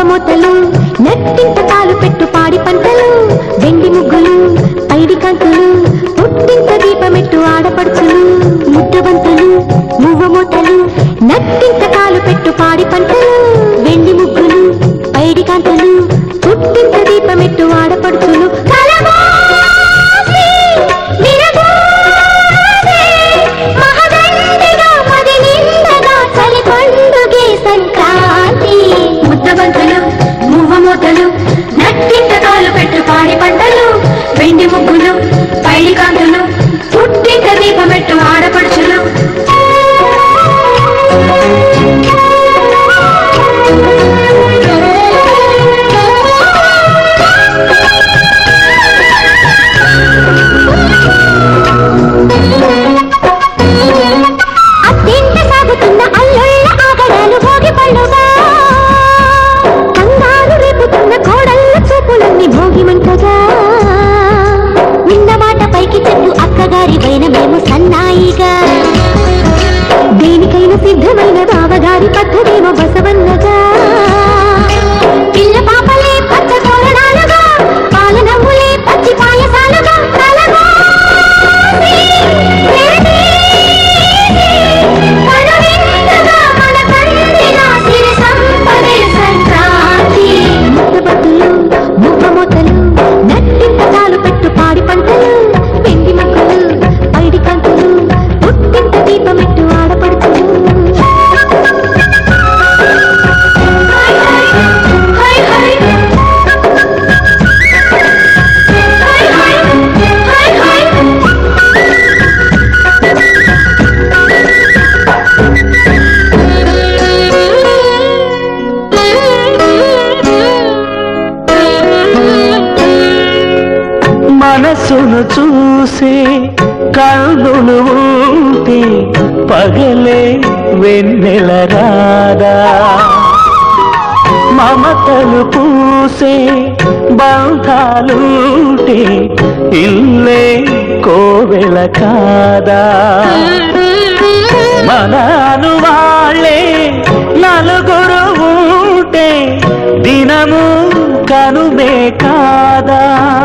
మూతలు నెట్టింట కాలు పెట్టు పాడి పంటలు వెండి ముగ్గులు పైడి కాంతులు పుట్టింట దీపమెట్టు ఆడపడుచులు ముద్దబంతులు మువ్వ మూతలు నట్టింట కాలు పెట్టు పాడి పంటలు వెండి ముగ్గులు పైడి కాంతులు పుట్టింట దీపమెట్టు ఆడపడుచులు కలబోసి, విరబోసి, మహదండిగా మది నిండగా చలి పండుగే సంక్రాంతి ముద్దబంతులు మువ్వ మూతలు నట్టింట కాలు పెట్టు పాడి పంటలు వెండి ముగ్గులు పైడి కాంతులు పుట్టింట దీపమెట్టు ఆడపడుచులు అత్తింట సాగుతున్న అల్లుళ్ళ ఆగడాలు భోగి పళ్ళుగా కంగారు రేపుతున్న కోడళ్ళ చూపులన్నీ భోగి మంటగా నిన్న మాట పైకి చెప్పు అక్కగారి పైన మేము సన్నాయిగా దేనికైనా సిద్ధమైన బావగారి పద్ధతేమో బసవన్నగా పిల్ల పాపలే పచ్చ తోరణాలుగా పాల నవ్వులే పచ్చి పాయసాలుగా కలగోసి, కనువిందుగా మన కందిన సిరి సంపదే సంక్రాంతి. ముద్దబద్దులు, మువ్వ మూతలు, నట్టింట చాలు పెట్టు పాడి పంటలు వెండి ముగ్గులు పైడి కంతులు పుట్టింట దీపమెట్టు ఆడపడుతులు హై హై హై హై మనసును చూసే కన్నులు ఉంటే పగలే వెన్నెల రాదా మమతలు పూసే బంధాలుంటే ఇల్లే కోవెల కాదా మనను వాళ్ళే నలుగురు ఉంటే దినము కనుమే కాదా